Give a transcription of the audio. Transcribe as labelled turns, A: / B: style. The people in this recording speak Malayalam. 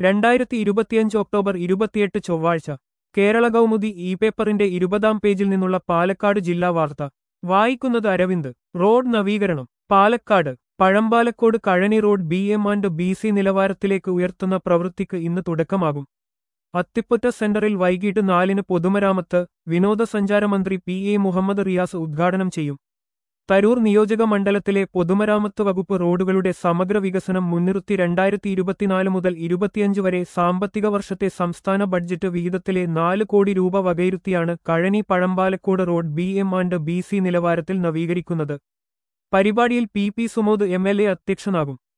A: രണ്ടായിരത്തി ഇരുപത്തിയഞ്ച് ഒക്ടോബർ ഇരുപത്തിയെട്ട് ചൊവ്വാഴ്ച കേരള കൗമുദി ഇ പേപ്പറിന്റെ ഇരുപതാം പേജിൽ നിന്നുള്ള പാലക്കാട് ജില്ലാ വാർത്ത വായിക്കുന്നത് അരവിന്ദ് റോഡ് നവീകരണം Palakkad Pazhambalakode Kazhani road B M and B C നിലവാരത്തിലേക്ക് ഉയർത്തുന്ന പ്രവൃത്തിക്ക് ഇന്ന് തുടക്കമാകും അത്തിപ്പറ്റ സെന്ററിൽ വൈകിട്ട് നാലിന് പൊതുമരാമത്ത് വിനോദസഞ്ചാര മന്ത്രി പി എ മുഹമ്മദ് റിയാസ് ഉദ്ഘാടനം ചെയ്യും തരൂർ നിയോജക മണ്ഡലത്തിലെ പൊതുമരാമത്ത് വകുപ്പ് റോഡുകളുടെ സമഗ്ര വികസനം മുൻനിർത്തി രണ്ടായിരത്തി ഇരുപത്തിനാല് മുതൽ ഇരുപത്തിയഞ്ച് വരെ സാമ്പത്തിക വർഷത്തെ സംസ്ഥാന ബഡ്ജറ്റ് വിഹിതത്തിലെ നാല് കോടി രൂപ വകയിരുത്തിയാണ് Kazhani Pazhambalakode road B M and B C നിലവാരത്തിൽ നവീകരിക്കുന്നത് പരിപാടിയിൽ P P Sumod M L A അധ്യക്ഷനാകും